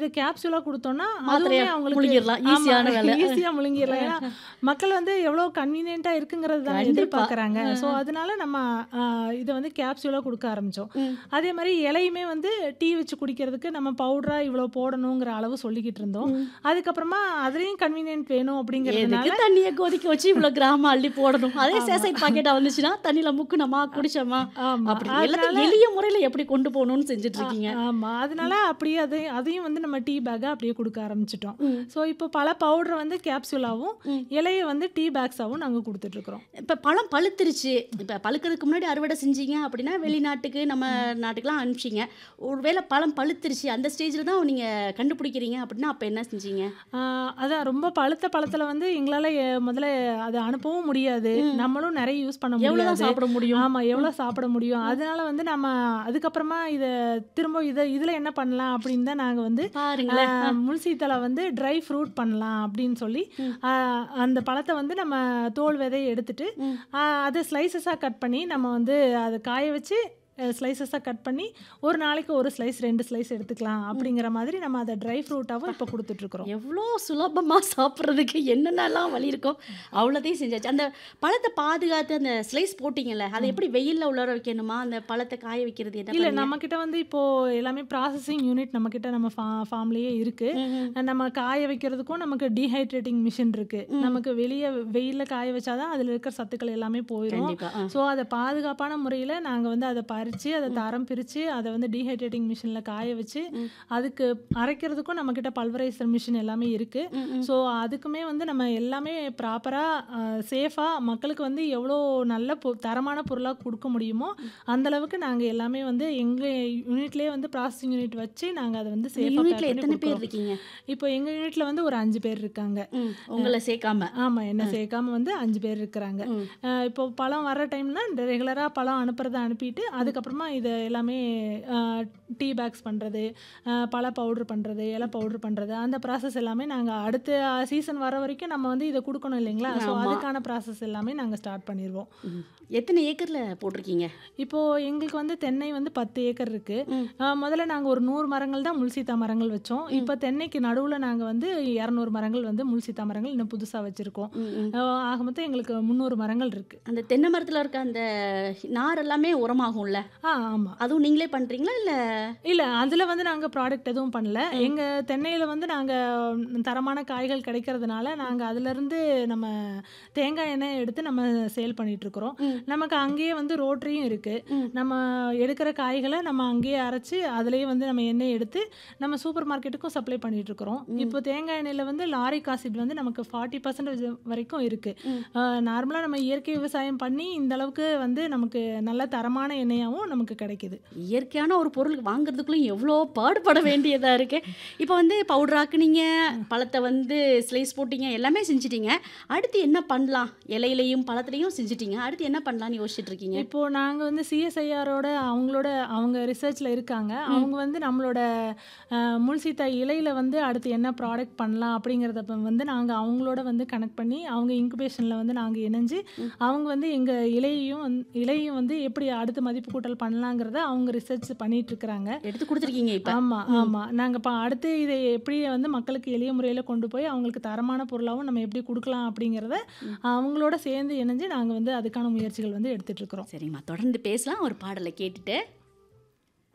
இத கேப்சூலா குடுத்தோம்னா, மாத்திரையா அதுவுமே அவங்களுக்கு முழுங்கிடலாம். ஆமா ஈஸியான வேலை. ஈஸியா முழுங்கிரலாம். ஏன்னா, மக்கள் வந்து எவ்வளோ கன்வீனியன்ட்டா இருக்குங்கிறது தானே கண்டிப்பா. எதிர்பார்க்குறாங்க. அ, ஸோ, அ. அதனால நம்ம அ இத வந்து கேப்சூலா குடுக்க ஆரம்பிச்சோம். ம். அதே மாரி இலையுமே வந்து டீ வச்சு குடிக்கிறதுக்கு நம்ம பவுடரா இவ்வளோ போடணுங்கிற அளவு சொல்லிக்கிட்டு இருந்தோம். ம். அதுக்கப்புறமா அதுலயும் கன்வீனியன்ட் வேணும் எதுக்கு அப்படிங்கிறதுனால தண்ணிய கொதிக்க வச்சு இவ்ளோ கிராம் அள்ளி போடணும்? அதே ஆமா. சேசைட் பாக்கெட்டா வந்துச்சுன்னா, தண்ணியில முக்குனோமா, குடிச்சோமா, ஆமா. அப்படி அதனால எல்லாத்தையும் எளிய முறையில எப்படி கொண்டு போகணும்னு செஞ்சுட்டு ஆ இருக்கீங்க. ஆமா. அதனால அப்படியே அது அதையும் வந்து நம்ம டீ பேக்கா அப்படியே குடுக்க ஆரம்பிச்சுட்டோம். ம். ஸோ, இப்போ பல பவுடர் வந்து கேப்சூலாவும், ம். இலைய வந்து டீ பேக்ஸாவும் நாங்க குடுத்துட்ருக்குறோம். இப்ப பழம் பழுத்துருச்சு. இப்ப பழுக்கிறதுக்கு முன்னாடி அறுவடை செஞ்சீங்க அப்படின்னா, வெளிநாட்டுக்கு, நம்ம நாட்டுக்குலாம் அனுப்பிச்சீங்க. ஒருவேளை பழம் பழுத்துருச்சு, அந்த ஸ்டேஜ்ல தான் நீங்க கண்டுபிடிக்கிறீங்க அப்படின்னா, அப்ப என்ன செஞ்சீங்க? ஆ அதான் ரொம்ப பழுத்த பழத்துல வந்து எங்களால எ முதல்ல அத அனுப்பவும் முடியாது. ம். நம்மளும் நெறைய யூஸ் பண்ண எவ்வளோ தான் முடியாது. சாப்பிட முடியும்? ஆமா. எவ்வளோ சாப்பிட முடியும்? அதனால வந்து நம்ம அதுக்கப்புறமா இத திரும்ப இத இதுல என்ன பண்ணலாம் அப்படின்னு தான் நாங்க வந்து ஆ பாருங்களேன். அ. முல்சீத்தல வந்து ட்ரை ஃப்ரூட் பண்ணலாம் அப்படின்னு சொல்லி, ம். ஆ அந்த பழத்த வந்து நம்ம தோல் விதைய எடுத்துட்டு, ம். ஆ அத ஸ்லைசஸா கட் பண்ணி நம்ம வந்து அத காய வச்சு அ ஸ்லைசஸா கட் பண்ணி, ஒரு நாளைக்கு 1 ஸ்லைஸ், 2 ஸ்லைஸ் எடுத்துக்கலாம் ம். அப்படிங்கிற மாதிரி நம்ம அத ட்ரை ஃப்ரூட்டாவும் அப்பா! இப்போ குடுத்துட்ருக்குறோம். எவ்வளோ சுலபமா சாப்பிடுறதுக்கு என்னென்னலாம் வழி இருக்கோ, அவ்வளோத்தையும் செஞ்சாச்சு. அந்த பழத்த பாதுகாத்து அந்த ஸ்லைஸ் போட்டீங்கல்ல, அத ம். எப்படி வெயில்ல உலர வைக்கணுமா? அந்த பழத்த காய வைக்கிறது என்ன இல்ல பண்ணீங்க? நம்மகிட்ட வந்து இப்போ எல்லாமே ப்ராசஸிங் யூனிட் நம்மகிட்ட நம்ம ஃபா ஃபார்ம்லயே இருக்கு. ம்ஹ்ம். நம்ம காய வைக்கிறதுக்கும் நமக்கு டீஹைட்ரேட்டிங் மிஷின் இருக்கு. ம். நமக்கு வெளிய வெயில்ல காய வச்சா தான் அதுல இருக்கிற சத்துக்கள் எல்லாமே போயிரும். கண்டிப்பா. ஆ. ஸோ, அத பாதுகாப்பான முறையில நாங்க வந்து அத பறிச்சு, அத ம். தரம் பிரிச்சு, அத வந்து டீஹைட்ரேட்டிங் மிஷின்ல காய வச்சு, ம். அதுக்கு அரைக்கிறதுக்கும் நம்மகிட்ட பல்வரைசர் மிஷின் எல்லாமே இருக்கு. ம், ம். ஸோ, அதுக்குமே வந்து நம்ம எல்லாமே ப்ராப்பரா அ சேஃபா மக்களுக்கு வந்து எவ்வளோ நல்ல பொ தரமான பொருளா குடுக்க முடியுமோ, ம். அந்த அளவுக்கு நாங்க எல்லாமே வந்து எங்க யூனிட்லயே வந்து ப்ராசஸிங் யூனிட் வச்சு நாங்க அத வந்து இந்த சேஃபா யூனிட்ல பேக் பண்ணி எத்தன பேர் குடுக்குறோம். இருக்கீங்க? இப்போ எங்க யூனிட்ல வந்து ஒரு 5 பேர் இருக்காங்க. ம். அ உங்கள சேர்க்காம. ஆமா. என்ன அ. சேர்க்காம வந்து 5 பேர் இருக்கிறாங்க. ம். அ இப்போ பழம் வர்ற டைம்னா ரெகுலரா பழம் அனுப்புறத அனுப்பிட்டு, ம். அதுக்கப்புறமா இத எல்லாமே அ டீ பேக்ஸ் பண்றது, அ பழ பவுடர் பண்றது, இலை பவுடர் பண்றது, அந்த ப்ராசஸ் எல்லாமே நாங்க அடுத்த சீசன் வர வரைக்கும் நம்ம வந்து இத குடுக்கணும் இல்லைங்களா? ஸோ, ஆமா. அதுக்கான ப்ராசஸ் எல்லாமே நாங்க ஸ்டார்ட் பண்ணிருவோம். ம். எத்தன ஏக்கர்ல போட்டிருக்கீங்க? இப்போ எங்களுக்கு வந்து தென்னை வந்து 10 ஏக்கர் இருக்கு. ம். அ முதல்ல நாங்க ஒரு 100 மரங்கள் தான் முல்சீத்தா மரங்கள் வச்சோம். ம். இப்போ தென்னைக்கு நடுவுல நாங்க வந்து 200 மரங்கள் வந்து முல்சீத்தா மரங்கள் இன்னும் புதுசா வச்சிருக்கோம். ம், ம். அ ஆக மொத்தம் எங்களுக்கு 300 மரங்கள் இருக்கு. அந்த தென்னை மரத்துல இருக்க அந்த நார் எல்லாமே உரமாகும்ல? ஆ ஆமா. அதுவும் நீங்களே பண்றீங்களா? இல்ல இல்ல. அதுல வந்து நாங்க ப்ராடக்ட் எதுவும் பண்ணல. ம். எங்க தென்னையில வந்து நாங்க தரமான காய்கள் கிடைக்கிறதுனால, நாங்க அதுலருந்து நம்ம தேங்காய் எண்ணெய் எடுத்து நம்ம சேல் பண்ணிட்டுருக்குறோம். ம். நமக்கு அங்கேயே வந்து ரோட்டரியும் இருக்கு. ம். நம்ம எடுக்கிற காய்கள நம்ம அங்கேயே அரைச்சு, அதிலேயே வந்து நம்ம எண்ணெய் எடுத்து, நம்ம சூப்பர் மார்க்கெட்டுக்கும் சப்ளை பண்ணிட்டுருக்குறோம். ம். இப்போ தேங்காய் எண்ணெயில வந்து லாரிக் ஆசிட் வந்து நமக்கு 40% வரைக்கும் இருக்கு. ம். அ நார்மலா நம்ம இயற்கை விவசாயம் பண்ணி, இந்த அளவுக்கு வந்து நமக்கு நல்ல தரமான எண்ணெயாவும் நமக்கு கிடைக்குது. இயற்கையான ஒரு பொருள் வாங்குறதுக்குள்ள எவ்வளோ பாடுபட வேண்டியதா இருக்கு. இப்போ வந்து பவுடர் ஆக்குனீங்க, ம். பழத்த வந்து ஸ்லைஸ் போட்டீங்க, எல்லாமே செஞ்சுட்டீங்க. அடுத்து என்ன பண்ணலாம்? இலையிலயும், பழத்துலயும் செஞ்சுட்டீங்க. அடுத்து என்ன பண்ணலாம்னு யோசிச்சுட்டு இருக்கீங்க? இப்போ நாங்க வந்து சிஎஸ்ஐஆரோட அவங்களோட அவங்க ரிசர்ச்ல இருக்காங்க. ம். அவங்க வந்து நம்மளோட அ முல்சீத்தா இலையில வந்து அடுத்து என்ன ப்ராடக்ட் பண்ணலாம் அப்படிங்கிறத ப வந்து நாங்க அவங்களோட வந்து கனெக்ட் பண்ணி, அவங்க இன்குபேஷன்ல வந்து நாங்க இணைஞ்சு, ம். அவங்க வந்து எங்க இலையையும் வந் இலையும் வந்து எப்படி அடுத்து மதிப்பு கூட்டல் பண்ணலாங்கிறத அவங்க ரிசர்ச் பண்ணிட்டுருக்குறாங்க. எடுத்து குடுத்துருக்கீங்க இப்ப. ஆமா, ம். ஆமா. நாங்க இப்ப அடுத்து இதை எப்படி வந்து மக்களுக்கு எளிய முறையில கொண்டு போய், அவங்களுக்கு தரமான பொருளாவும் நம்ம எப்படி குடுக்கலாம் அப்படிங்கிறத, ம். அவங்களோட சேர்ந்து இணைஞ்சு நாங்க வந்து அதுக்கான முயற்சிகள் வந்து எடுத்துட்டுருக்குறோம். சரிங்கம்மா. தொடர்ந்து பேசலாம். ஒரு பாடல கேட்டுட்டு